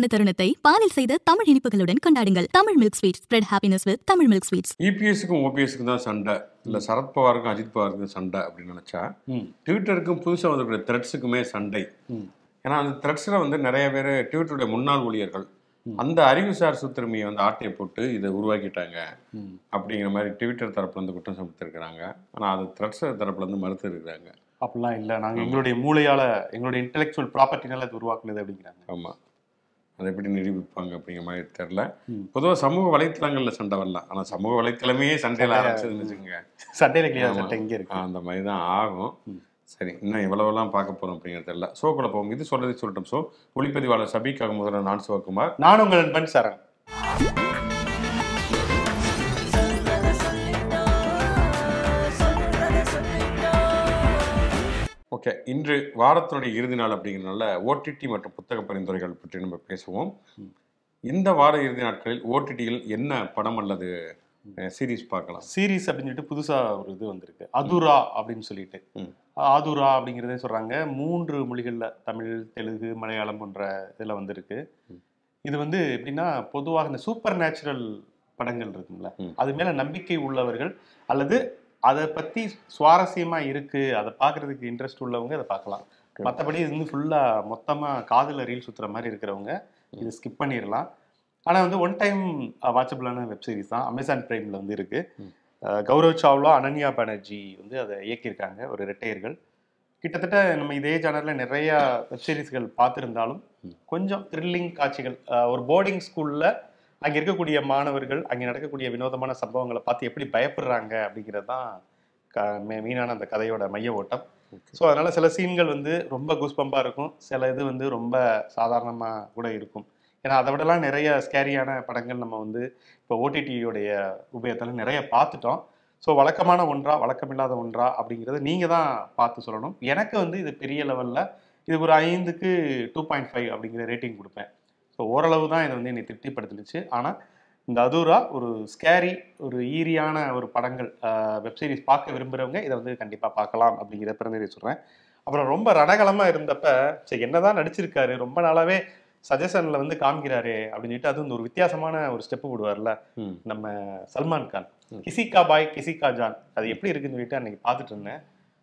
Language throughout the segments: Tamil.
தருணத்தை பாலில் செய்த தமிழ் இனிப்புகளுடன் கொண்டாடுங்கள் Tamil milk sweet spread happiness with Tamil milk sweets இபிஎஸ்க்கும் ஓபிஎஸ்க்கும் தான் சண்டை இல்லை சரத்பவாருக்கும் அஜித் பவாருக்கும் சண்டை அப்படின்னு நினச்சா ம் ட்விட்டருக்கும் புதுசாக வந்திருக்கிற த்ரெட்ஸுக்குமே சண்டை ம் ஏன்னா அந்த த்ரெட்ஸில் வந்து நிறைய பேர் ட்விட்டருடைய முன்னாள் ஊழியர்கள் அந்த அறிவுசார் சுத்திரமையை வந்து ஆட்டையை போட்டு இதை உருவாக்கிட்டாங்க ம் அப்படிங்கிற மாதிரி ட்விட்டர் தரப்புல இருந்து குற்றம் சுமத்திருக்கிறாங்க ஆனால் அது த்ரெட்ஸ் தரப்புல இருந்து மறுத்து இருக்கிறாங்க அப்படிலாம் இல்லை நாங்கள் எங்களுடைய மூளையால எங்களுடைய இன்டெலெக்சுவல் ப்ராப்பர்ட்டினால அது உருவாக்குனது அப்படிங்கிறாங்க ஆமாம் அதை எப்படி நிரூபிப்பாங்க அப்படிங்கிற மாதிரி தெரில ம். பொதுவாக சமூக வலைத்தளங்களில் சண்டை வரலாம் ஆனால் சமூக வலைத்தளமே சண்டையில் ஆரம்பிச்சதுன்னு வச்சுக்கோங்க சண்டையில கிளியா ஆமா. சட்டை இங்கே இருக்கு அந்த மாதிரி தான் ஆகும் ம். சரி இன்னும் எவ்வளவெல்லாம் பார்க்க போகிறோம் அப்படிங்கிறது தெரியல ஷோக்குள்ள போவோம் இது சொல்றதை சொல்லட்டும் ஸோ ஒளிப்பதிவாளர் சபிக்காக முதல்ல நான் சிவகுமார் நான் உங்கள் நண்பன் சரண் ஓகே இன்று வாரத்தினுடைய இறுதி நாள் அப்படிங்கிறனால ஓடிடி மற்றும் புத்தக பரிந்துரைகள் பற்றி நம்ம பேசுவோம் ம். இந்த வார இறுதி நாட்களில் ஓடிடியில் என்ன படம் அல்லது சீரீஸ் பார்க்கலாம் சீரீஸ் அப்படின்னு சொல்லிட்டு புதுசா ஒரு இது வந்திருக்கு அதுரா அப்படின்னு சொல்லிட்டு ம். ஆதுரா அப்படிங்கிறதே சொல்றாங்க மூன்று மொழிகள்ல தமிழ் தெலுங்கு மலையாளம் போன்ற இதுல வந்திருக்கு ம். இது வந்து எப்படின்னா பொதுவாக இந்த சூப்பர் நேச்சுரல் படங்கள் இருக்கும்ல ம். அது மேல நம்பிக்கை உள்ளவர்கள் அல்லது அதை பத்தி சுவாரஸ்யமா இருக்கு அதை பார்க்கிறதுக்கு இன்ட்ரெஸ்ட் உள்ளவங்க அதை பார்க்கலாம் மற்றபடி இது வந்து ஃபுல்லா மொத்தமா காதுல ரீல் சுத்துற மாதிரி இருக்கிறவங்க இது ஸ்கிப் பண்ணிடலாம் ஆனா வந்து ஒன் டைம் வாட்சபிளான வெப் சீரிஸ் தான் அமேசான் பிரைம்ல வந்து இருக்கு ம். அஹ் கௌரவ் சாவ்லா அனன்யா பானர்ஜி வந்து அதை இயக்கியிருக்காங்க ஒரு ரெட்டையர்கள் கிட்டத்தட்ட நம்ம இதே சேனல்ல நிறைய வெப் சீரிஸ்கள் பார்த்துருந்தாலும் ம். கொஞ்சம் கொஞ்சம் த்ரில்லிங் காட்சிகள் அஹ் ஒரு போர்டிங் ஸ்கூல்ல அங்க இருக்கக்கூடிய மாணவர்கள் அங்க நடக்கக்கூடிய வினோதமான சம்பவங்களை பார்த்து எப்படி பயப்படுறாங்க அப்படிங்கிறது தான் க- மெ- மெயினான அந்த கதையோட மைய ஓட்டம் ஸோ அதனால சில சீன்கள் வந்து ரொம்ப கூஸ்பம்பா இருக்கும் சில இது வந்து ரொம்ப சாதாரணமா கூட இருக்கும் ஏன்னா அதை விடலாம் நிறைய ஸ்கேரியான படங்கள் நம்ம வந்து இப்போ ஓடிடியோடைய உபயோகத்தில் நிறைய பார்த்துட்டோம் ஸோ வழக்கமான ஒன்றா வழக்கமில்லாத ஒன்றா அப்படிங்கிறத நீங்கள் தான் பார்த்து சொல்லணும் எனக்கு வந்து இது பெரிய லெவலில் இது ஒரு ஐந்துக்கு டூ பாயிண்ட் ஃபைவ் அப்படிங்கிற ரேட்டிங் கொடுப்பேன் ஸோ ஓரளவு தான் இதை வந்து என்னை திருப்திப்படுத்தினுச்சு ஆனால் இந்த அதூரா ஒரு ஸ்கேரி ஒரு ஈரியான ஒரு படங்கள் வெப்சீரிஸ் பார்க்க விரும்புகிறவங்க இதை வந்து கண்டிப்பாக பார்க்கலாம் அப்படிங்கிற பிறந்ததை சொல்கிறேன் அப்புறம் ரொம்ப ரணகலமாக இருந்தப்ப சரி என்னதான் நடிச்சிருக்காரு ரொம்ப நாளாவே சஜஷனில் வந்து காமிக்கிறாரு அப்படின்னு சொல்லிட்டு அது வந்து ஒரு வித்தியாசமான ஒரு ஸ்டெப்பு போடுவார்ல ம். நம்ம சல்மான் கான் ம். கிசிகா பாய் கிசிகா ஜான் அது எப்படி இருக்குன்னு சொல்லிட்டு அன்னைக்கு பார்த்துட்டு இருந்தேன்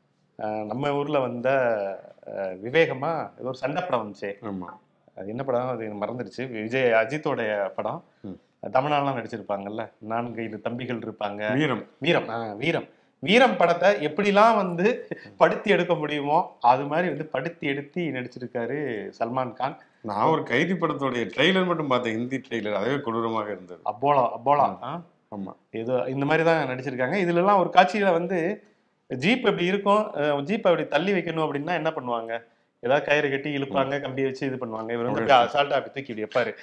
அஹ் நம்ம ஊர்ல வந்த அஹ், விவேகமா ஏதோ ஒரு சண்டை படம் வந்துச்சு ஆமாம் அது என்ன படம் அது எனக்கு மறந்துடுச்சு விஜய் அஜித்தோடைய படம் ம். தமிழ்நாடுலாம் நடிச்சிருப்பாங்கல்ல நான்கு ஐந்து தம்பிகள் இருப்பாங்க வீரம் வீரம் ஆ, வீரம் வீரம் படத்தை எப்படிலாம் வந்து படுத்தி எடுக்க முடியுமோ அது மாதிரி வந்து படுத்தி எடுத்து நடிச்சிருக்காரு சல்மான் கான் நான் ஒரு கைதி படத்தோடைய ட்ரெய்லர் மட்டும் பார்த்தேன் ஹிந்தி ட்ரெய்லர் அதுவே கொடூரமாக இருந்தது அப்போலா அப்போலா ஆ ஆமாம் ஏதோ இந்த மாதிரி தான் நடிச்சிருக்காங்க இதுலலாம் ஒரு காட்சியில வந்து ஜீப் எப்படி இருக்கும் ஜீப் அப்படி தள்ளி வைக்கணும் அப்படின்னா என்ன பண்ணுவாங்க ஏதாவது கயிறு கட்டி இழுப்பாங்க கம்பி வச்சு இது பண்ணுவாங்க இவர் வந்து அப்படியே அசால்ட்டா அப்படி தூக்கி இப்படி வைப்பாரு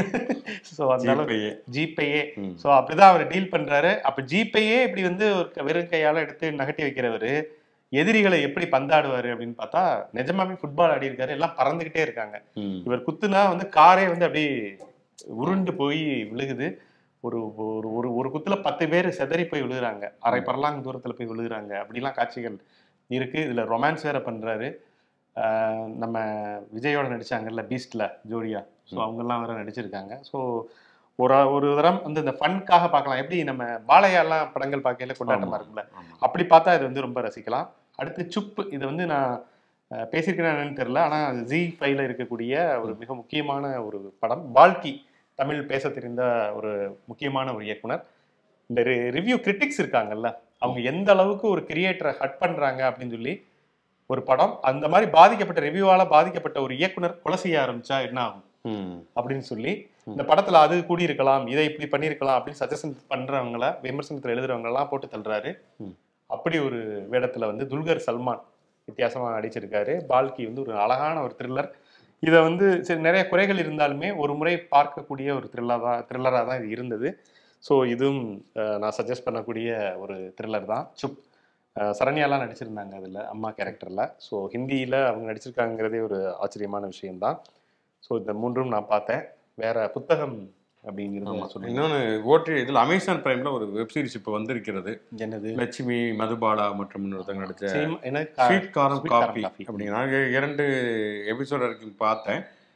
ஸோ அந்த அளவுக்கு ஜிபேயே. ஜீப்பையே ம். ஸோ அப்படிதான் அவர் டீல் பண்றாரு அப்ப ஜீப்பையே இப்படி வந்து ஒரு க- வெறும் கையால எடுத்து நகட்டி வைக்கிறவரு எதிரிகளை எப்படி பந்தாடுவாரு அப்படின்னு பார்த்தா நிஜமாவே ஃபுட்பால் ஆடி இருக்காரு எல்லாம் பறந்துகிட்டே இருக்காங்க ம். இவர் குத்துனா வந்து காரே வந்து அப்படியே உருண்டு போய் விழுகுது ஒரு ஒரு ஒரு ஒரு குத்துல பத்து பேர் செதறி போய் விழுகுறாங்க அரை பரலாங்க தூரத்துல போய் விழுகுறாங்க அப்படிலாம் காட்சிகள் இருக்கு இதுல ரொமான்ஸ் வேற பண்றாரு ஆஹ் நம்ம விஜயோட நடிச்சாங்கல்ல பீஸ்ட்ல ஜோடியா ஸோ அவங்கெல்லாம் வேற நடிச்சிருக்காங்க ஸோ ஒரு ஒரு தரம் வந்து இந்த ஃபன்காக பார்க்கலாம் எப்படி நம்ம பாலையாலாம் படங்கள் பார்க்கையில கொண்டாட்டமா ஆமா. இருக்கும்ல ஆமா. அப்படி பார்த்தா இது வந்து ரொம்ப ரசிக்கலாம் அடுத்து சுப்பு இது வந்து நான் அஹ், பேசியிருக்கேனா என்னன்னு தெரியல ஆனால் ஜி ஃபைவ்ல இருக்கக்கூடிய ஒரு மிக முக்கியமான ஒரு படம் பால்கி தமிழ் பேச தெரிந்த ஒரு முக்கியமான ஒரு இயக்குனர் இந்த ரிவ்யூ கிரிட்டிக்ஸ் இருக்காங்கல்ல அவங்க எந்த அளவுக்கு ஒரு கிரியேட்டரை ஹட் பண்றாங்க அப்படின்னு சொல்லி ஒரு படம் அந்த மாதிரி பாதிக்கப்பட்ட ரிவ்யூவால பாதிக்கப்பட்ட ஒரு இயக்குனர் கொலை செய்ய ஆரம்பிச்சா என்ன ஆகும் ம். அப்படின்னு சொல்லி இந்த படத்துல அது கூடி இருக்கலாம் இதை இப்படி பண்ணியிருக்கலாம் அப்படின்னு சஜஷன் பண்றவங்கள விமர்சனத்துல எழுதுறவங்க எல்லாம் போட்டு தள்ளுறாரு ம். அப்படி ஒரு வேடத்துல வந்து துல்கர் சல்மான் வித்தியாசமா நடிச்சிருக்காரு பால்கி வந்து ஒரு அழகான ஒரு த்ரில்லர் இதை வந்து சரி நிறைய குறைகள் இருந்தாலுமே ஒரு முறை பார்க்கக்கூடிய ஒரு த்ரில்லர் தான் த்ரில்லராக தான் இது இருந்தது ஸோ இதுவும் அஹ், நான் சஜஸ்ட் பண்ணக்கூடிய ஒரு த்ரில்லர் தான் சுப் அஹ், சரண்யாலாம் நடிச்சிருந்தாங்க அதில் அம்மா கேரக்டரில் ஸோ ஹிந்தியில் அவங்க நடிச்சிருக்காங்கிறதே ஒரு ஆச்சரியமான விஷயம்தான் ஸோ இந்த மூன்றும் நான் பார்த்தேன் வேற புத்தகம் அப்படிங்கிறது ஆமா. நான் சொல்லுங்க இன்னொன்னு ஓட்டி இதுல அமேசான் பிரைம்ல ஒரு வெப் சீரிஸ் இப்போ வந்திருக்கிறது என்னது லட்சுமி மதுபாலா மற்றும் இன்னொருத்தங்க நடிச்ச Same, என்ன ஸ்வீட் காரம் Sweet Karam காபி Coffee. அப்படிங்கிற நான் இரண்டு எபிசோட் வரைக்கும் பார்த்தேன்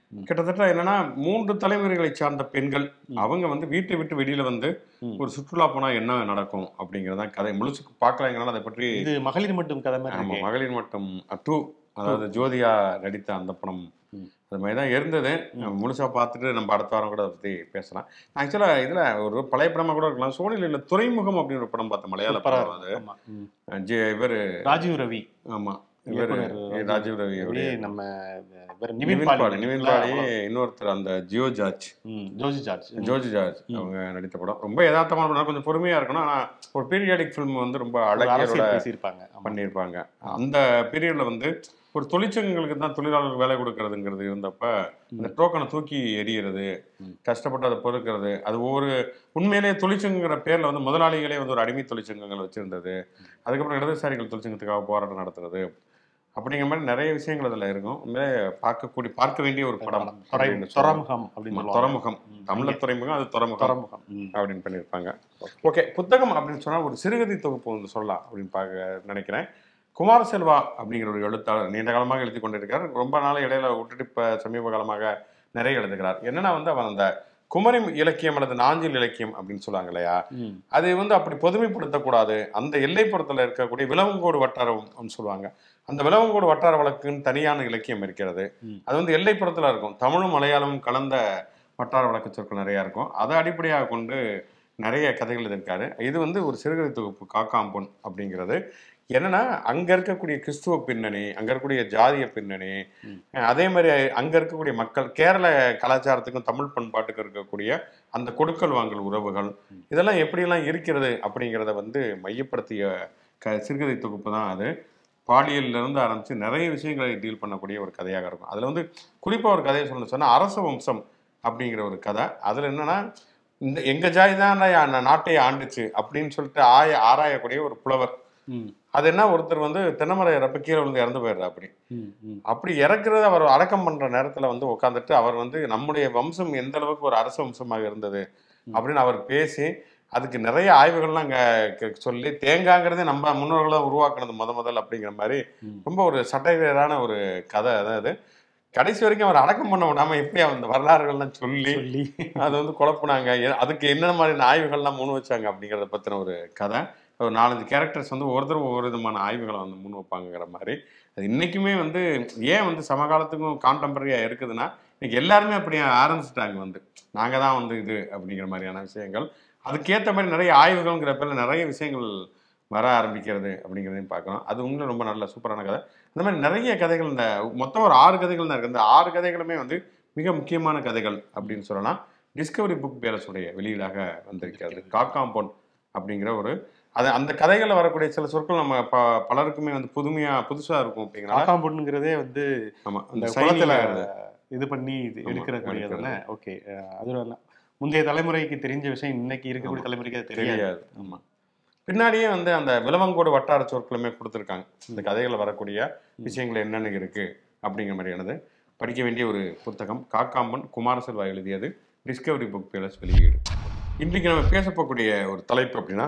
ம். கிட்டத்தட்ட என்னன்னா மூன்று தலைமுறைகளை சார்ந்த பெண்கள் ம். அவங்க வந்து வீட்டை விட்டு வெளியில வந்து ம். ஒரு சுற்றுலா போனா என்ன நடக்கும் அப்படிங்கறதான் கதை முழுசுக்கு பார்க்கலாங்கிறனால அதை பற்றி இது மகளிர் மட்டும் கதை மாதிரி ஆமா இருக்கே. மகளிர் மட்டும் டூ அதாவது ஜோதியா நடித்த அந்த படம் ம். அது மாதிரி தான் இருந்தது ம். முழுசா பார்த்துட்டு நம்ம அடுத்த வாரம் கூட அதை பத்தி பேசலாம் ஆக்சுவலா இதுல ஒரு பழைய படமா கூட இருக்கலாம் சோனில இல்ல துறைமுகம் அப்படின்னு ஒரு படம் பார்த்தேன் மலையாள சூப்பரா படம் அது இருக்கும். ஆமா. ம். ஜெ- இவரு ராஜீவ் ரவி ஆமா இவரு இயக்குனர் ராஜீவ் ரவி அப்படியே அவரு. நம்ம இவர் நிவின் நிவின் பாலி பாலி நிவின் நடிக்கல, பாலி அவ்வளவு. இன்னொருத்தர் அந்த ஜியோ ஜார்ஜ் ம், ஜோஜி ஜார்ஜ் ம். ஜோர்ஜ் ஜார்ஜ் ம். அவங்க நடித்த படம் ரொம்ப யதார்த்தமான படம் கொஞ்சம் பொறுமையா இருக்கணும் ஆனா ஒரு பீரியாடிக் ஃபிலிம் வந்து ரொம்ப ஒரு அழகியரோட அரசியல் பேசியிருப்பாங்க ஆமா. பண்ணியிருப்பாங்க அந்த பீரியட்ல வந்து ஒரு தொழிற்சங்கங்களுக்கு தான் தொழிலாளர்களுக்கு வேலை கொடுக்கறதுங்கிறது இருந்தப்ப இந்த டோக்கனை தூக்கி எறிகிறது ம். கஷ்டப்பட்டு அதை பொறுக்கிறது அது ஒரு உண்மையிலேயே தொழிற்சங்கங்கிற பேர்ல வந்து முதலாளிகளே வந்து ஒரு அடிமை தொழிற்சங்கங்கள் வச்சிருந்தது அதுக்கப்புறம் இடதுசாரிகள் தொழிற்சங்கத்துக்காக போராட்டம் நடத்துறது அப்படிங்கிற மாதிரி நிறைய விஷயங்கள் அதுல இருக்கும் உண்மையிலே பார்க்கக்கூடிய பார்க்க வேண்டிய ஒரு படம் துறை- அப்படின்னு சொல்லலாம். துறைமுகம் அப்படின்னு ஆமா, சொல்லுவாங்க. துறைமுகம் ம். தமிழ்ல துறைமுகம் அது துறைமுகம் துறைமுகம் ம். அப்படின்னு பண்ணியிருப்பாங்க ஓகே புத்தகம் அப்படின்னு சொன்னா ஒரு சிறுகதை தொகுப்பு வந்து சொல்லலாம் அப்படின்னு பார்க்க நினைக்கிறேன் குமார செல்வா அப்படிங்கிற ஒரு எழுத்தாளர் நீண்ட காலமாக எழுதி கொண்டிருக்கிறார் ரொம்ப நாள் இடையில விட்டுட்டு இப்ப சமீப காலமாக நிறைய எழுதுகிறார் என்னன்னா வந்து அவர் அந்த குமரி இலக்கியம் அல்லது நாஞ்சில் இலக்கியம் அப்படின்னு சொல்லுவாங்க இல்லையா ம். அது வந்து அப்படி பொதுமைப்படுத்தக்கூடாது அந்த எல்லைப்புறத்தில் இருக்கக்கூடிய விலவங்கோடு வட்டாரம் அப்படின்னு சொல்லுவாங்க அந்த விலவங்கோடு வட்டார வழக்குன்னு தனியான இலக்கியம் இருக்கிறது ம். அது வந்து எல்லைப்புறத்தில் இருக்கும் தமிழும் மலையாளமும் கலந்த வட்டார வழக்கு சொற்கள் நிறையா இருக்கும் அதை அடிப்படையாக கொண்டு நிறைய கதைகள் இருக்காரு இது வந்து ஒரு சிறுகதை தொகுப்பு காக்காம்பொன் அப்படிங்கிறது என்னன்னா அங்க இருக்கக்கூடிய கிறிஸ்துவ பின்னணி அங்க இருக்கக்கூடிய ஜாதிய பின்னணி ம். அஹ் அதே மாதிரி அங்க இருக்கக்கூடிய மக்கள் கேரள கலாச்சாரத்துக்கும் தமிழ் பண்பாட்டுக்கும் இருக்கக்கூடிய அந்த கொடுக்கல் வாங்கல் உறவுகள் இதெல்லாம் எப்படியெல்லாம் இருக்கிறது அப்படிங்கிறத வந்து மையப்படுத்திய க சிறுகதை தொகுப்பு தான் அது பாலியல்ல இருந்து ஆரம்பிச்சு நிறைய விஷயங்களை டீல் பண்ணக்கூடிய ஒரு கதையாக இருக்கும் அதுல வந்து குறிப்பா ஒரு கதையை சொல்லணும் சொன்னா அரச வம்சம் அப்படிங்கிற ஒரு கதை அதுல என்னன்னா இந்த எங்க ஜாதி தான் நா- நாட்டை ஆண்டுச்சு அப்படின்னு சொல்லிட்டு ஆய ஆராயக்கூடிய ஒரு புலவர் ம். அது என்ன ஒருத்தர் வந்து தென்னமரை இறப்ப கீழே விழுந்து இறந்து போயிடுறா அப்படி ம். ம். அப்படி இறக்குறது அவர் அடக்கம் பண்ற நேரத்துல வந்து உட்காந்துட்டு அவர் வந்து நம்முடைய வம்சம் எந்த அளவுக்கு ஒரு அரச வம்சமாக இருந்தது அப்படின்னு அவர் பேசி அதுக்கு நிறைய ஆய்வுகள்லாம் அங்க க- சொல்லி தேங்காங்கிறதே நம்ம முன்னோர்கள் தான் உருவாக்குனது முத முதல் அப்படிங்கிற மாதிரி ம். ரொம்ப ஒரு சட்டையரான ஒரு கதை அதாவது கடைசி வரைக்கும் அவர் அடக்கம் பண்ண விடாம எப்படி அந்த வரலாறுகள்லாம் சொல்லி சொல்லி அது வந்து குழப்புனாங்க எ- அதுக்கு என்ன மாதிரியான ஆய்வுகள்லாம் முன் வச்சாங்க அப்படிங்கிறத பத்தின ஒரு கதை ஒரு நாலஞ்சு கேரக்டர்ஸ் வந்து ஒவ்வொருத்தரும் ஒவ்வொரு விதமான ஆய்வுகளை வந்து முன் வைப்பாங்கங்கிற மாதிரி அது இன்னைக்குமே வந்து ஏன் வந்து சமகாலத்துக்கும் கான்டெம்பரரியா இருக்குதுன்னா இன்னைக்கு எல்லாருமே அப்படி ஆரம்பிச்சிட்டாங்க வந்து நாங்க தான் வந்து இது அப்படிங்கிற மாதிரியான விஷயங்கள் அதுக்கேற்ற மாதிரி நிறைய ஆய்வுகள்ங்கிற பேர்ல நிறைய விஷயங்கள் வர ஆரம்பிக்கிறது அப்படிங்கிறதையும் பார்க்கணும் அது உண்மையில ரொம்ப நல்ல சூப்பரான கதை அந்த மாதிரி நிறைய கதைகள் இந்த மொத்தம் ஒரு ஆறு கதைகள் தான் இருக்கு இந்த ஆறு கதைகளுமே வந்து மிக முக்கியமான கதைகள் அப்படின்னு சொல்லலாம் டிஸ்கவரி புக் பேலஸுடைய வெளியீடாக வந்திருக்கிறது காக்காம்பொன் அப்படிங்கிற ஒரு அது அந்த கதைகளில் வரக்கூடிய சில சொற்கள் நம்ம ப பலருக்குமே வந்து புதுமையா புதுசா இருக்கும் அப்படிங்கிறனால காக்காம்பொண்ணுங்கிறதே வந்து ஆமா அந்த அந்த குளத்துல குளத்துல இது பண்ணி இது ஆமா, எடுக்கிறக்கூடியதானே ஓகே அது நல்ல முந்தைய தலைமுறைக்கு தெரிஞ்ச விஷயம் இன்னைக்கு இருக்கக்கூடிய தலைமுறைக்கு அது தெரியாது தெரியாது ஆமா பின்னாடியே வந்து அந்த விலவங்கோடு வட்டார சொற்களுமே கொடுத்துருக்காங்க இந்த கதைகளில் வரக்கூடிய விஷயங்கள் என்னென்ன இருக்கு அப்படிங்கிற மாதிரியானது படிக்க வேண்டிய ஒரு புத்தகம் காக்காம்பன் குமாரசெல்வா எழுதியது டிஸ்கவரி புக் பேலஸ் வெளியீடு இன்றைக்கு நம்ம பேச போகக்கூடிய ஒரு தலைப்பு அப்படின்னா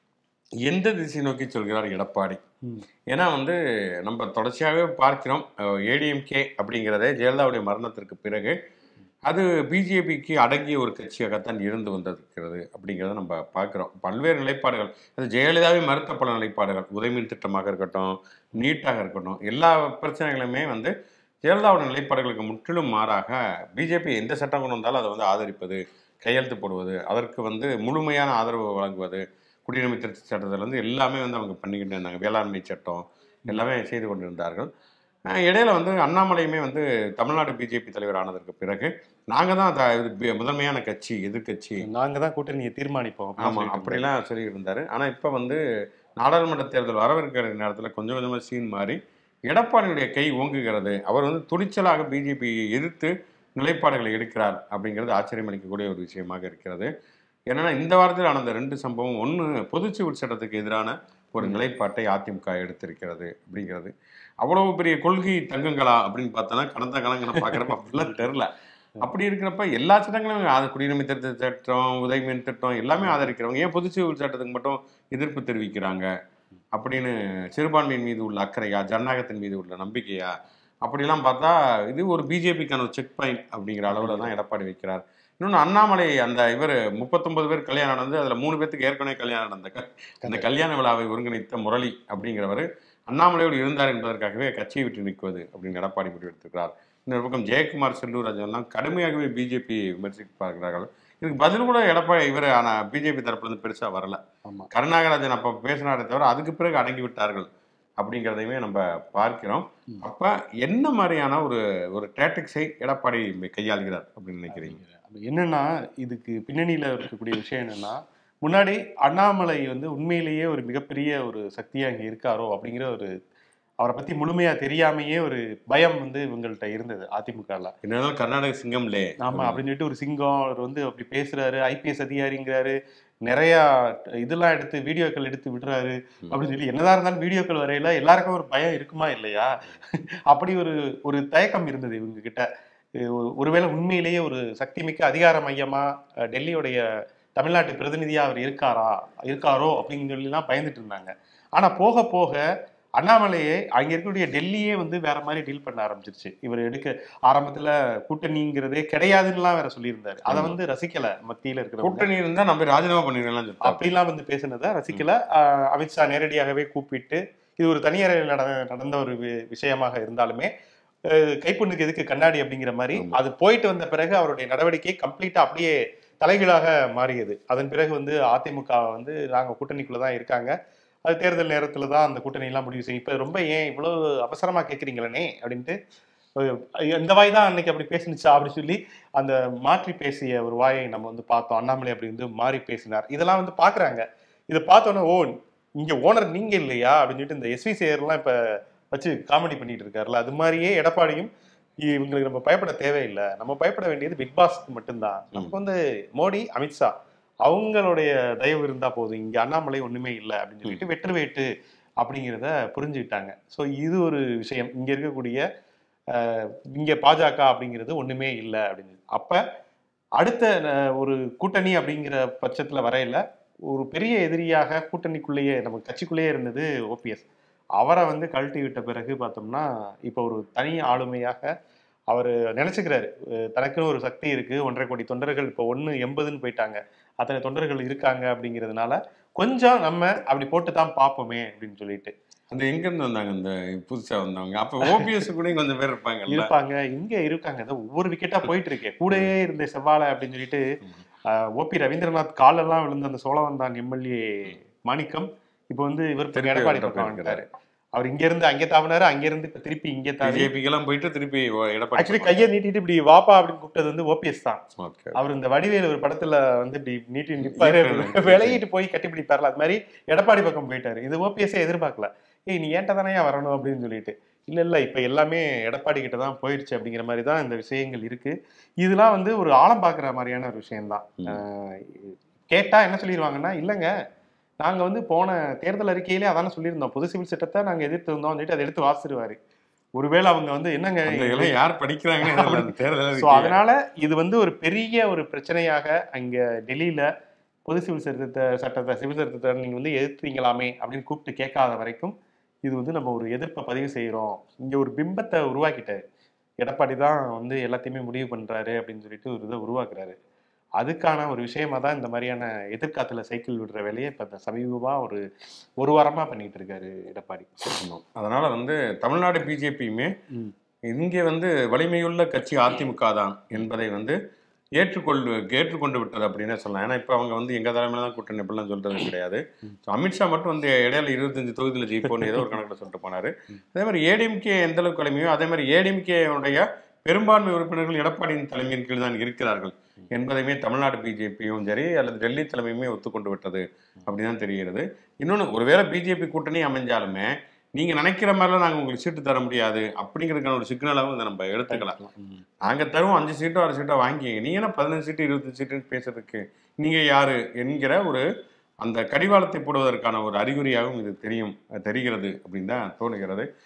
எந்த திசை நோக்கி சொல்கிறார் எடப்பாடி ம். ஏன்னா வந்து நம்ம தொடர்ச்சியாகவே பார்க்கிறோம் ஏடிஎம்கே அப்படிங்கிறதே ஜெயலலிதாவுடைய மரணத்திற்கு பிறகு அது பிஜேபிக்கு அடங்கிய ஒரு கட்சியாகத்தான் இருந்து வந்திருக்கிறது அப்படிங்கிறத நம்ம பார்க்குறோம் பல்வேறு நிலைப்பாடுகள் அது ஜெயலலிதாவை மறுத்த பல நிலைப்பாடுகள் உதயமின் திட்டமாக இருக்கட்டும் நீட்டாக இருக்கட்டும் எல்லா பிரச்சனைகளுமே வந்து ஜெயலலிதாவோட நிலைப்பாடுகளுக்கு முற்றிலும் மாறாக பிஜேபி எந்த சட்டம் கொண்டு வந்தாலும் அதை வந்து ஆதரிப்பது கையெழுத்து போடுவது அதற்கு வந்து முழுமையான ஆதரவு வழங்குவது குடியுரிமை திருத்த சட்டத்திலேருந்து எல்லாமே வந்து அவங்க பண்ணிக்கிட்டு இருந்தாங்க வேளாண்மை சட்டம் எல்லாமே செய்து கொண்டிருந்தார்கள் அஹ் இடையில வந்து அண்ணாமலையுமே வந்து தமிழ்நாடு பிஜேபி தலைவர் ஆனதற்கு பிறகு நாங்கள் தான் த- இது பி- முதன்மையான கட்சி எதிர்க்கட்சி நாங்க தான் கூட்டணியை தீர்மானிப்போம் அப்படின்னு ஆமா சொல்லிட்டு அப்படிலாம் சொல்லிட்டு இருந்தாரு ஆனா இப்ப வந்து நாடாளுமன்ற தேர்தல் வரவிருக்கிற நேரத்துல கொஞ்சம் கொஞ்சமா சீன் மாறி எடப்பாடியுடைய கை ஓங்குகிறது அவர் வந்து துணிச்சலாக பிஜேபியை எதிர்த்து நிலைப்பாடுகளை எடுக்கிறார் அப்படிங்கிறது ஆச்சரியம் அளிக்கக்கூடிய ஒரு விஷயமாக இருக்கிறது என்னன்னா இந்த வாரத்தில் நடந்த ரெண்டு சம்பவம் ஒன்று பொதுச்சுவர் சட்டத்துக்கு எதிரான ஒரு நிலைப்பாட்டை அதிமுக எடுத்திருக்கிறது அப்படிங்கிறது அவ்வளவு பெரிய கொள்கை தங்கங்களா அப்படின்னு பார்த்தோன்னா கடந்த காலங்களை பார்க்குறப்ப அப்படிலாம் தெரில அப்படி இருக்கிறப்ப எல்லா சட்டங்களையும் அது குடியுரிமை திருத்த சட்டம் உதயமின் திட்டம் எல்லாமே ஆதரிக்கிறவங்க ஏன் பொதுச்சுவர் சட்டத்துக்கு மட்டும் எதிர்ப்பு தெரிவிக்கிறாங்க அப்படின்னு சிறுபான்மையின் மீது உள்ள அக்கறையா ஜனநாயகத்தின் மீது உள்ள நம்பிக்கையா அப்படிலாம் பார்த்தா இது ஒரு பிஜேபிக்கான ஒரு செக் பாயிண்ட் அப்படிங்கிற அளவில் தான் எடப்பாடி வைக்கிறார் இன்னொன்று அண்ணாமலை அந்த இவர் முப்பத்தொன்பது பேர் கல்யாணம் நடந்து அதில் மூணு பேத்துக்கு ஏற்கனவே கல்யாணம் நடந்த க- அந்த கல்யாண விழாவை ஒருங்கிணைத்த முரளி அப்படிங்கிறவர் அண்ணாமலையோடு இருந்தார் என்பதற்காகவே கட்சியை விட்டு நிற்குவது அப்படின்னு எடப்பாடி முடிவெடுத்திருக்கிறார் இன்னொரு பக்கம் ஜெயக்குமார் செல்லூர் எல்லாம் கடுமையாகவே பிஜேபி விமர்சித்து பார்க்கிறார்கள் இதுக்கு பதில் கூட எடப்பாடி இவர் ஆனால் பிஜேபி தரப்புலேருந்து பெருசாக வரல ஆமா கருணாகராஜன் அப்போ பேசினாரே தவிர அதுக்கு பிறகு அடங்கி விட்டார்கள் அப்படிங்கிறதையுமே நம்ம பார்க்கிறோம் ம். அப்ப என்ன மாதிரியான ஒரு ஒரு டேட்டிக்ஸை எடப்பாடி கையாளுகிறார் அப்படின்னு நினைக்கிறீங்க அப்ப என்னன்னா இதுக்கு பின்னணியில இருக்கக்கூடிய விஷயம் என்னன்னா முன்னாடி அண்ணாமலை வந்து உண்மையிலேயே ஒரு மிகப்பெரிய ஒரு சக்தியா இங்க இருக்காரோ அப்படிங்கிற ஒரு அவரை பத்தி முழுமையா தெரியாமையே ஒரு பயம் வந்து இவங்கள்ட்ட இருந்தது அதிமுகல என்னதான் கர்நாடக சிங்கம்லே ஆமா அப்படின்னு சொல்லிட்டு ஒரு சிங்கம் அவர் வந்து அப்படி பேசுறாரு ஐபிஎஸ் அதிகாரிங்கிறாரு நிறைய இதெல்லாம் எடுத்து வீடியோக்கள் எடுத்து விடுறாரு அப்படின்னு சொல்லி என்னதான் இருந்தாலும் வீடியோக்கள் வரையில எல்லாருக்கும் ஒரு பயம் இருக்குமா இல்லையா அப்படி ஒரு ஒரு தயக்கம் இருந்தது இவங்க கிட்ட இது ஒரு- ஒருவேளை உண்மையிலேயே ஒரு சக்தி மிக்க அதிகார மையமா அஹ், டெல்லியுடைய தமிழ்நாட்டு பிரதிநிதியா அவர் இருக்காரா இருக்காரோ அப்படின்னு சொல்லிலாம் பயந்துட்டு இருந்தாங்க ஆனா போக போக அண்ணாமலையே அங்க இருக்கக்கூடிய டெல்லியே வந்து வேற மாதிரி டீல் பண்ண ஆரம்பிச்சிருச்சு இவர் எடுக்க ஆரம்பத்துல கூட்டணிங்கிறதே கிடையாதுன்னுலாம் வேற சொல்லியிருந்தாரு அதை வந்து ரசிக்கல மத்தியில இருக்கிற கூட்டணி இருந்தா நம்ம ராஜினாமா பண்ணிடலாம் சொல்லிட்டாங்க அப்படிலாம் வந்து பேசுனதை ரசிக்கல ஆஹ் அமித்ஷா நேரடியாகவே கூப்பிட்டு இது ஒரு தனியறையில் நட நடந்த ஒரு வி- விஷயமாக இருந்தாலுமே அஹ் கைப்புண்ணுக்கு எதுக்கு கண்ணாடி அப்படிங்கிற மாதிரி ஆமா. அது போயிட்டு வந்த பிறகு அவருடைய நடவடிக்கை கம்ப்ளீட்டா அப்படியே தலைகீழாக மாறியது அதன் பிறகு வந்து அதிமுக வந்து நாங்க கூட்டணிக்குள்ள தான் இருக்காங்க அது தேர்தல் நேரத்துல தான் அந்த கூட்டணி எல்லாம் முடிவு செய்யும் இப்ப ரொம்ப ஏன் இவ்வளவு அவசரமா கேக்குறீங்களே அப்படின்ட்டு அஹ் இந்த வாய் தான் அன்னைக்கு அப்படி பேசுனுச்சா அப்படி சொல்லி அந்த மாற்றி பேசிய ஒரு வாயை நம்ம வந்து பார்த்தோம் அண்ணாமலை அப்படி வந்து மாறி பேசினார் இதெல்லாம் வந்து பாக்குறாங்க இதை பார்த்தோன்னே ஓ இங்க ஓனர் நீங்க இல்லையா அப்படின்னு சொல்லிட்டு இந்த எஸ்வி சேகர்லாம் இப்ப வச்சு காமெடி பண்ணிட்டு இருக்காருல்ல அது மாதிரியே எடப்பாடியும் இவங்களுக்கு நம்ம பயப்பட தேவையில்லை நம்ம பயப்பட வேண்டியது பிக் பாஸ்க்கு மட்டும்தான் நமக்கு வந்து மோடி அமித்ஷா அவங்களுடைய தயவு இருந்தா போதும் இங்க அண்ணாமலை ஒண்ணுமே இல்லை அப்படின்னு சொல்லிட்டு வெற்று வேட்டு அப்படிங்கிறத புரிஞ்சுக்கிட்டாங்க ஸோ இது ஒரு விஷயம் இங்க இருக்கக்கூடிய அஹ், இங்க பாஜக அப்படிங்கிறது ஒண்ணுமே இல்லை அப்படின்னு அப்ப அடுத்த அஹ், ஒரு கூட்டணி அப்படிங்கிற பட்சத்துல வரையில ஒரு பெரிய எதிரியாக கூட்டணிக்குள்ளேயே நம்ம கட்சிக்குள்ளேயே இருந்தது ஓபிஎஸ் அவரை வந்து கழட்டி விட்ட பிறகு பார்த்தோம்னா இப்போ ஒரு தனி ஆளுமையாக அவர் நினைச்சுக்கிறாரு அஹ் தனக்குன்னு ஒரு சக்தி இருக்கு ஒன்றரை கோடி தொண்டர்கள் இப்போ ஒன்று எண்பதுன்னு போயிட்டாங்க அத்தனை தொண்டர்கள் இருக்காங்க அப்படிங்கிறதுனால கொஞ்சம் நம்ம அப்படி போட்டு தான் பார்ப்போமே அப்படின்னு சொல்லிட்டு அந்த எங்க இருந்து வந்தாங்க இந்த புதுசா வந்தவங்க அப்ப ஓபிஎஸ் கூட கொஞ்சம் பேர் இருப்பாங்கல்ல இருப்பாங்க இங்க இருக்காங்க ஏதோ ஒவ்வொரு விக்கெட்டா போயிட்டு இருக்கே கூடயே இருந்த செவ்வாழை அப்படின்னு சொல்லிட்டு ஓபி ரவீந்திரநாத் காலெல்லாம் விழுந்த அந்த சோழவந்தான் எம்எல்ஏ மாணிக்கம் இப்போ வந்து இவர் திருப்பி எடப்பாடி அவர்கிட்ட பக்கம் வந்துட்டாரு அவர் இங்க இருந்து அங்கே தாவினாரு அங்க இருந்து இப்ப திருப்பி இங்கே தாவி பிஜேபிக்கு எல்லாம் போயிட்டு திருப்பி எடப்பாடி ஆக்சுவலி கையை நீட்டிட்டு இப்படி வாப்பா அப்படின்னு கூப்பிட்டது வந்து ஓபிஎஸ் தான் ஓகே அவர் இந்த வடிவேல் ஒரு படத்துல வந்து இப்படி நீட்டி நிப்பாரு ஈர்க்கணும். விலகிட்டு போய் கட்டிப்பிடிப்பார்ல அது மாதிரி எடப்பாடி பக்கம் போயிட்டாரு இது ஓபிஎஸ்ஸே எதிர்பார்க்கல ஏய் நீ ஏன்ட்ட தானே வரணும் அப்படின்னு சொல்லிட்டு இல்ல இல்ல இப்ப எல்லாமே எடப்பாடி கிட்ட தான் போயிடுச்சு அப்படிங்கிற மாதிரி தான் இந்த விஷயங்கள் இருக்கு இதெல்லாம் வந்து ஒரு ஆழம் பார்க்குற மாதிரியான ஒரு விஷயம்தான் ம். ஆஹ் கேட்டா என்ன சொல்லிடுவாங்கன்னா இல்லைங்க நாங்க வந்து போன தேர்தல் அறிக்கையிலே அதானே சொல்லியிருந்தோம் பொது சிவில் சட்டத்தை நாங்க எதிர்த்து இருந்தோம் சொல்லிட்டு அதை எடுத்து வாசிடுவாரு ஒருவேளை அவங்க வந்து என்னங்க அந்த இதெல்லாம் யார் படிக்கிறாங்கன்னு தெரியல. அந்த தேர்தல் ஸோ அறிக்கையை. அதனால இது வந்து ஒரு பெரிய ஒரு பிரச்சனையாக அங்க டெல்லியில பொது சிவில் சட்டத்தை சட்டத்தை சிவில் சட்டத்தை நீங்க வந்து எதிர்த்தீங்களாமே அப்படின்னு கூப்பிட்டு கேட்காத வரைக்கும் இது வந்து நம்ம ஒரு எதிர்ப்பை பதிவு செய்றோம் இங்க ஒரு பிம்பத்தை உருவாக்கிட்டாரு எடப்பாடி தான் வந்து எல்லாத்தையுமே முடிவு பண்றாரு அப்படின்னு சொல்லிட்டு ஒரு இதை உருவாக்குறாரு அதுக்கான ஒரு விஷயமா தான் இந்த மாதிரியான எதிர்காத்துல சைக்கிள் விடுற வேலையை இப்ப இந்த சமீபமா ஒரு ஒரு வாரமா பண்ணிட்டு இருக்காரு எடப்பாடி ஆமாம். அதனால வந்து தமிழ்நாடு பிஜேபியுமே ம். இங்கே வந்து வலிமையுள்ள கட்சி அதிமுக தான் என்பதை வந்து ஏற்றுக்கொள்ளு ஏற்றுக்கொண்டு விட்டது அப்படின்னே சொல்லலாம் ஏன்னா இப்போ அவங்க வந்து எங்க தலைமையில தான் கூட்டணி அப்படிலாம் சொல்றது கிடையாது So, அமித்ஷா மட்டும் வந்து இடையில இருபத்தஞ்சு தொகுதியில் ஜெயிப்போன்னு ஏதோ ஒரு கணக்கில் சொல்லிட்டு போனாரு அதே மாதிரி ஏடிஎம்கே எந்த அளவுக்கு வலிமையோ அதே மாதிரி ஏடிஎம்கேனுடைய பெரும்பான்மை உறுப்பினர்கள் எடப்பாடியின் தலைமையின் கீழ் தான் இருக்கிறார்கள் என்பதையுமே தமிழ்நாடு பிஜேபியும் சரி அல்லது டெல்லி தலைமையுமே ஒத்துக்கொண்டு விட்டது அப்படிதான் தெரிகிறது இன்னொன்று ஒருவேளை பிஜேபி கூட்டணி அமைஞ்சாலுமே நீங்க நினைக்கிற மாதிரிலாம் நாங்க உங்களுக்கு சீட்டு தர முடியாது அப்படிங்கிறதுக்கான ஒரு சிக்னலாகவும் இதை நம்ம எடுத்துக்கலாம் ம். நாங்க தருவோம் அஞ்சு சீட்டோ ஆறு சீட்டோ வாங்கிங்க நீங்க என்ன பதினஞ்சு சீட்டு இருபத்தஞ்சு சீட்டுன்னு பேசுறதுக்கு நீங்க யாரு என்கிற ஒரு அந்த கடிவாளத்தை போடுவதற்கான ஒரு அறிகுறியாகவும் இது தெரியும் தெரிகிறது அப்படின்னு தான் தோணுகிறது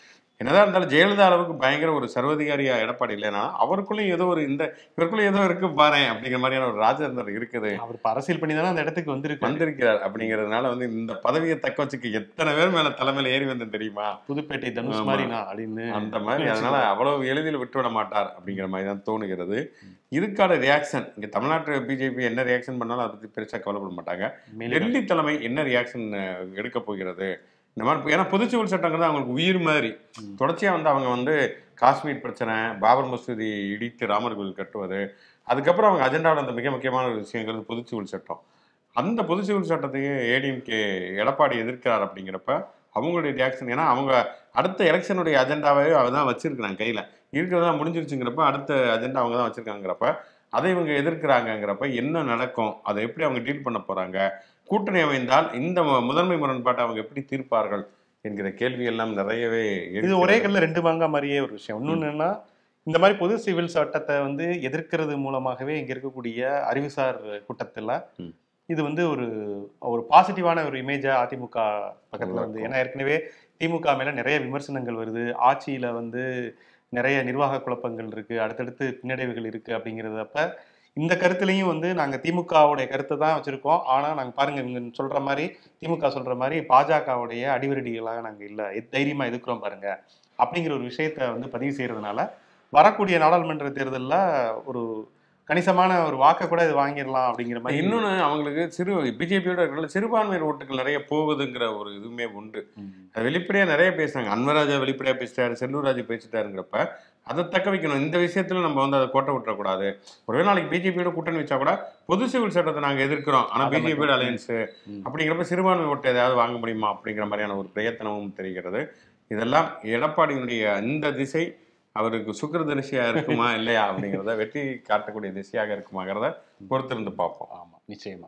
என்னதான் இருந்தாலும் ஜெயலலிதா அளவுக்கு பயங்கர ஒரு சர்வதிகாரியா எடப்பாடி இல்லைன்னா அவருக்குள்ளேயும் ஏதோ ஒரு இந்த இவருக்குள்ள ஏதோ இருக்கு பாரு அப்படிங்கிற மாதிரியான ஒரு ராஜேந்திரன் இருக்குது அவர் இப்ப அரசியல் பண்ணி தானே அந்த இடத்துக்கு வந்திருக்கு வந்திருக்கிறார் அப்படிங்கிறதுனால வந்து இந்த பதவியை தக்க வச்சுக்க எத்தனை பேர் மேல தலைமையில ஏறி வந்தேன் தெரியுமா புதுப்பேட்டை தனுஷ் ஆமா. மாதிரி நான் அப்படின்னு அந்த மாதிரி அதனால அவ்வளவு எளிதில் விட்டுவிட மாட்டார் அப்படிங்கிற மாதிரி தான் தோணுகிறது இதுக்கான ரியாக்ஷன் இங்க தமிழ்நாட்டு பிஜேபி என்ன ரியாக்ஷன் பண்ணாலும் அதை பத்தி பெருசா கவலைப்பட மாட்டாங்க மேலே டெல்லி தலைமை என்ன ரியாக்ஷன் எடுக்க போகிறது இந்த மாதிரி ஏன்னா பொதுச்சிவில் சட்டங்கிறது அவங்களுக்கு உயிர் மாதிரி ம். தொடர்ச்சியா வந்து அவங்க வந்து காஷ்மீர் பிரச்சனை பாபர் மசூதி இடித்து ராமர் கோவில் கட்டுவது அதுக்கப்புறம் அவங்க அஜெண்டாவில் அந்த மிக முக்கியமான ஒரு விஷயங்கிறது பொதுச்சிவில் சட்டம் அந்த பொதுச்சிவில் சட்டத்தையே ஏடிஎம்கே எடப்பாடி எதிர்க்கிறார் அப்படிங்கிறப்ப அவங்களுடைய ரியாக்ஷன் ஏன்னா அவங்க அடுத்த எலெக்ஷனுடைய அஜெண்டாவே அவங்க தான் வச்சிருக்கிறாங்க கையில இருக்கிறதா முடிஞ்சிருச்சுங்கிறப்ப அடுத்த அஜெண்டா அவங்க தான் வச்சிருக்காங்கிறப்ப அதை இவங்க எதிர்க்கிறாங்கங்கிறப்ப என்ன நடக்கும் அதை எப்படி அவங்க டீல் பண்ண போறாங்க கூட்டணி அமைந்தால் இந்த மு- முதன்மை முரண்பாட்டை அவங்க எப்படி தீர்ப்பார்கள் என்கிற கேள்வி எல்லாம் நிறையவே இது இருக்கிறது. ஒரே கல்ல ரெண்டு மாங்கா மாதிரியே ஒரு விஷயம் இன்னொன்னு என்னன்னா இந்த மாதிரி பொது சிவில் சட்டத்தை வந்து எதிர்க்கிறது மூலமாகவே இங்க இருக்கக்கூடிய அறிவுசார் கூட்டத்துல ம். இது வந்து ஒரு ஒரு பாசிட்டிவான ஒரு இமேஜா அதிமுக பக்கத்துல வந்து இருக்கும். ஏன்னா ஏற்கனவே திமுக மேல நிறைய விமர்சனங்கள் வருது ஆட்சியில வந்து நிறைய நிர்வாக குழப்பங்கள் இருக்கு அடுத்தடுத்து பின்னடைவுகள் இருக்கு அப்படிங்கிறதப்ப இந்த கருத்துலையும் வந்து நாங்க திமுகவுடைய கருத்தை தான் வச்சிருக்கோம் ஆனா நாங்க பாருங்க இவங்க சொல்ற மாதிரி திமுக சொல்ற மாதிரி பாஜகவுடைய அடிவரடிகளாக நாங்க இல்ல எத் தைரியமா எதிர்க்கிறோம் பாருங்க அப்படிங்கிற ஒரு விஷயத்த வந்து பதிவு செய்யறதுனால வரக்கூடிய நாடாளுமன்ற தேர்தல்ல ஒரு கணிசமான ஒரு வாக்கை கூட இது வாங்கிடலாம் அப்படிங்கிற மாதிரி இன்னொன்னு அவங்களுக்கு சிறு பிஜேபியோட இருக்கிற சிறுபான்மையினர் ஓட்டுகள் நிறைய போகுதுங்கிற ஒரு இதுவுமே உண்டு ம். அது வெளிப்படையா நிறைய பேசுறாங்க அன்வராஜா வெளிப்படையா பேசிட்டாரு செல்லூர்ராஜ் பேசிட்டாருங்கிறப்ப அதை தக்க வைக்கணும் இந்த விஷயத்துல நம்ம வந்து அதை கோட்டை விட்டுறக்கூடாது ஒருவேளை நாளைக்கு பிஜேபியோட கூட்டணி வச்சா கூட பொது சிவில் சட்டத்தை நாங்க எதிர்க்கிறோம் ஆனா அதை பிஜேபியோட மட்டும். அலையன்ஸ் ம். அப்படிங்கிறப்ப சிறுபான்மை ஓட்டு ஏதாவது வாங்க முடியுமா அப்படிங்கிற மாதிரியான ஒரு பிரயத்தனமும் தெரிகிறது இதெல்லாம் எடப்பாடியினுடைய இந்த திசை அவருக்கு சுக்கிர தரிசியா இருக்குமா இல்லையா அப்படிங்கிறத வெற்றி காட்டக்கூடிய திசையாக இருக்குமாங்கிறத பொறுத்திருந்து பார்ப்போம் ஆமா நிச்சயமா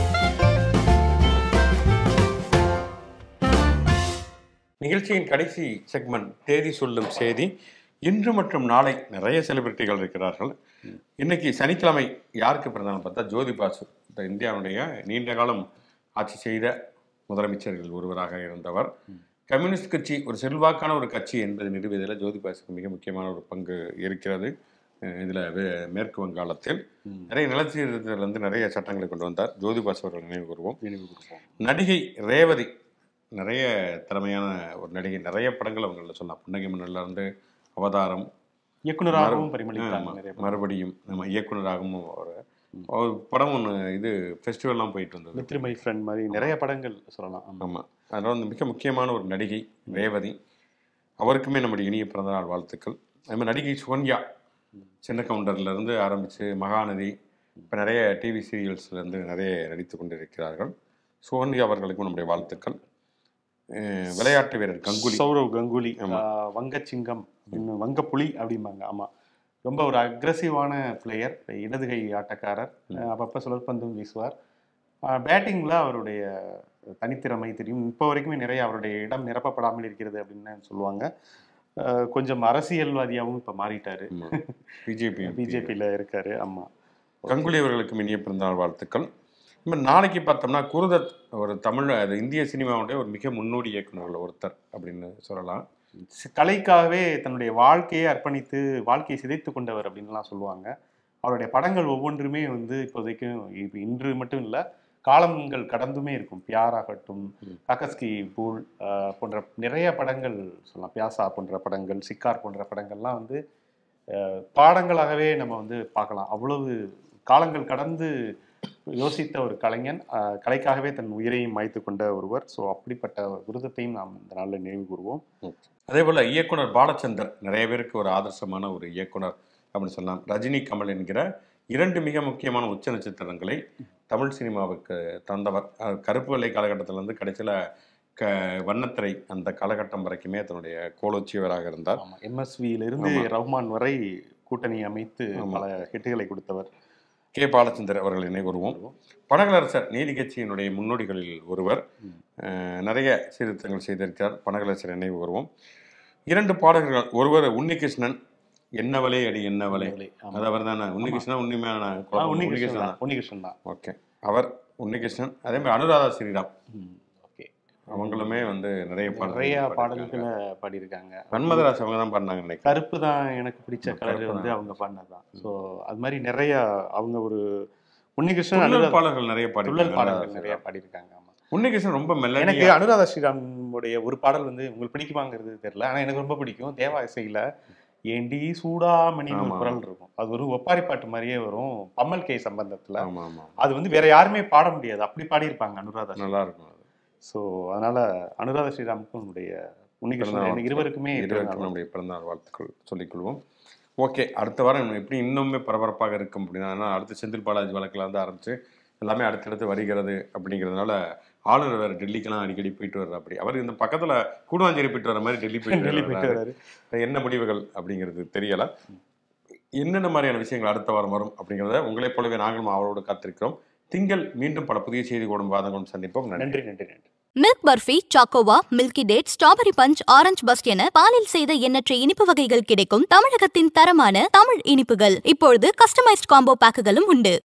நிகழ்ச்சியின் கடைசி செக்மெண்ட் தேதி சொல்லும் செய்தி இன்று மற்றும் நாளை நிறைய செலிபிரிட்டிகள் இருக்கிறார்கள் இன்னைக்கு சனிக்கிழமை யாருக்கு பிறந்தாலும் பார்த்தா ஜோதி பாசு இந்த இந்தியாவுடைய நீண்ட காலம் ஆட்சி செய்த முதலமைச்சர்கள் ஒருவராக இருந்தவர் கம்யூனிஸ்ட் கட்சி ஒரு செல்வாக்கான ஒரு கட்சி என்பதை நிறுவியதில் ஜோதி பாசுக்கு மிக முக்கியமான ஒரு பங்கு இருக்கிறது அஹ் இதுல வே- மேற்கு வங்காளத்தில் ம். நிறைய நிலச்சீர்திருத்தத்தில் வந்து நிறைய சட்டங்களை கொண்டு வந்தார் ஜோதி பாசு அவர்கள் நினைவு கூறுவோம் நினைவு கூர்வோம். நடிகை ரேவதி நிறைய திறமையான ஒரு நடிகை நிறைய படங்கள் அவங்கள சொல்லலாம் புன்னகை மன்னர்ல இருந்து அவதாரம் இயக்குனராகவும் பரிமளித்தாங்க ஆமா, நிறைய பேர். மறுபடியும் நம்ம இயக்குனராகவும் ஒரு ஒரு படம் ஒன்று இது ஃபெஸ்டிவல்லாம் போயிட்டு வந்தது வித் மை ஃப்ரெண்ட் மாதிரி நிறைய படங்கள் சொல்லலாம் ஆமா. ஆமாம் அதனால் வந்து மிக முக்கியமான ஒரு நடிகை ரேவதி அவருக்குமே நம்முடைய இனிய பிறந்தநாள் வாழ்த்துக்கள் அதே மாதிரி நடிகை சோன்யா சின்ன கவுண்டர்ல இருந்து ஆரம்பித்து மகாநதி இப்போ நிறைய டிவி சீரியல்ஸ்லேருந்து நிறைய நடித்து கொண்டிருக்கிறார்கள் சோன்யா அவர்களுக்கும் நம்முடைய வாழ்த்துக்கள் அஹ் விளையாட்டு வீரர் கங்குலி சௌரவ் கங்குலி ஆமா. ஆஹ், வங்கச்சிங்கம் இன்னும் வங்கப்புலி அப்படிம்பாங்க ஆமா ரொம்ப ஒரு அக்ரஸிவான பிளேயர் இடதுகை ஆட்டக்காரர் ஆஹ், அப்பப்ப சுழற்பந்தும் வீசுவார் பேட்டிங்ல அவருடைய தனித்திறமை தெரியும் இப்போ வரைக்குமே நிறைய அவருடைய இடம் நிரப்பப்படாமல் இருக்கிறது அப்படின்னு சொல்லுவாங்க ஆஹ், கொஞ்சம் அரசியல்வாதியாகவும் இப்போ மாறிட்டாரு பிஜேபி பிஜேபியில் இருக்காரு ஆமா கங்குலி அவர்களுக்கும் இனிய பிறந்தநாள் வாழ்த்துக்கள் இப்போ நாளைக்கு பார்த்தோம்னா குருதத் ஒரு தமிழ் அது இந்திய சினிமாவுடைய ஒரு மிக முன்னோடி இயக்குனர்கள் ஒருத்தர் அப்படின்னு சொல்லலாம் கலைக்காகவே தன்னுடைய வாழ்க்கையை அர்ப்பணித்து வாழ்க்கையை சிதைத்து கொண்டவர் அப்படின்லாம் சொல்லுவாங்க அவருடைய படங்கள் ஒவ்வொன்றுமே வந்து இப்போதைக்கும் இப்போ இன்று மட்டும் இல்லை காலங்கள் கடந்துமே இருக்கும் பியார் ஆகட்டும் ம். கக்கஸ்கி பூல் ஆஹ், போன்ற நிறைய படங்கள் சொல்லலாம் பியாசா போன்ற படங்கள் சிக்கார் போன்ற படங்கள்லாம் வந்து ஆஹ், பாடங்களாகவே நம்ம வந்து பார்க்கலாம் அவ்வளவு காலங்கள் கடந்து யோசித்த ஒரு கலைஞன் ஆஹ், கலைக்காகவே தன் உயிரையும் மாய்த்து கொண்ட ஒருவர் ஸோ அப்படிப்பட்ட விருதத்தையும் நாம் இந்த நாளில் நினைவு கூறுவோம் அதே போல் இயக்குனர் பாலச்சந்தர் நிறைய பேருக்கு ஒரு ஆதர்சமான ஒரு இயக்குனர் அப்படின்னு சொல்லலாம் ரஜினி கமல் என்கிற இரண்டு மிக முக்கியமான உச்ச நட்சத்திரங்களை தமிழ் சினிமாவுக்கு தந்தவர் அஹ் கருப்பு வெள்ளை காலகட்டத்திலேருந்து கடைசியில் க வண்ணத்திரை அந்த காலகட்டம் வரைக்குமே தன்னுடைய கோலோச்சியவராக இருந்தார் ஆமா எம்எஸ்வியில இருந்து ஆமா. ரஹ்மான் வரை கூட்டணி அமைத்து ஆமா. பல ஹிட்டுகளை கொடுத்தவர் கே பாலச்சந்தர் அவர்களை நினைவுறுவோம் பனகலரசர் நீதி கட்சியினுடைய முன்னோடிகளில் ஒருவர் ம். அஹ், நிறைய சீர்திருத்தங்கள் செய்திருக்கிறார் பனகலரசர் நினைவு கூறுவோம் இரண்டு பாடகர்கள் ஒருவர் உன்னிகிருஷ்ணன் என்னவளே அடி என்னவளே ஆமா. அது அவர் தானே உன்னிகிருஷ்ணன் உண்மையான ஆ, குழப்பம். உன்னிகிருஷ்ணன் உன்னிகிருஷ்ணன் தான், உன்னிகிருஷ்ணன் தான் ஓகே அவர் உன்னிகிருஷ்ணன் அதே மாதிரி அனுராதா ஸ்ரீராம் ம், ஓகே அவங்களுமே வந்து நிறைய நிறைய பாடல்கள் பாடல்களை பாடியிருக்காங்க மன்மதராஜ் அவங்க தான் பண்ணாங்க நினைக்கிறேன் கருப்பு தான் எனக்கு பிடிச்ச ம், கலர் கருப்பு வந்து தான். அவங்க பண்ணதுதான் ஸோ அது மாதிரி நிறைய அவங்க ஒரு உன்னிகிருஷ்ணன் துள்ளல் அனுராதா பாடல்கள் நிறைய துள்ளல் பாடல்கள் பாடி நிறைய பாடியிருக்காங்க ஆமா உன்னிகிருஷ்ணன் ரொம்ப மெல்லடியா எனக்கு அனுராதா ஸ்ரீராமுடைய ஒரு பாடல் வந்து உங்களுக்கு பிடிக்குமாங்கிறது தெரியல ஆனா எனக்கு ரொம்ப பிடிக்கும் தேவா இசையில ஏண்டி சூடாமணின்னு ஒரு ஆமா. குரல் இருக்கும் அது ஒரு ஒப்பாரி பாட்டு மாதிரியே வரும் பம்மல் கே சம்பந்தத்துல ஆமா ஆமா அது வந்து வேற யாருமே பாட முடியாது அப்படி பாடியிருப்பாங்க அனுராதா நல்லா இருக்கும் அது ஸோ அதனால அனுராதா ஸ்ரீராமுக்கும் உன்னுடைய உன்னிகிருஷ்ணன் பிறந்தநாள் எனக்கு இருவருக்குமே இருவருக்கும் பிறந்தநாள் நம்முடைய பிறந்தநாள் வாழ்த்துக்கள் சொல்லிக்கொள்வோம் ஓகே அடுத்த வாரம் எப்படி இன்னுமே பரபரப்பாக இருக்கும் அப்படின்னா ஏன்னா அடுத்து செந்தில் பாலாஜி வழக்கில் இருந்து ஆரம்பிச்சு எல்லாமே அடுத்தடுத்து வருகிறது அப்படிங்கிறதுனால ஆளுநர் வேற டெல்லிக்கெல்லாம் அடிக்கடி போயிட்டு வர்றாரு அப்படி அவர் இந்த பக்கத்துல கூடுவாஞ்சேரி போயிட்டு வர மாதிரி டெல்லி போயிட்டு டெல்லி போயிட்டு வர்றாரு. வராரு என்ன முடிவுகள் அப்படிங்கிறது தெரியல என்னென்ன மாதிரியான விஷயங்கள் அடுத்த வாரம் வரும் அப்படிங்கிறத உங்களைப் போலவே நாங்களும் அவரோடு காத்திருக்கிறோம் திங்கள் மீண்டும் பல புதிய செய்தி கூடும் வாதங்களும் சந்திப்போம் நன்றி நன்றி நன்றி நன்றி மில்க் பர்ஃபி சாக்கோவா milky date strawberry punch orange burst என பாலில் செய்த எண்ணற்ற இனிப்பு வகைகள் கிடைக்கும் தமிழகத்தின் தரமான தமிழ் இனிப்புகள் இப்பொழுது கஸ்டமைஸ்ட் காம்போ பேக்குகளும் உண்டு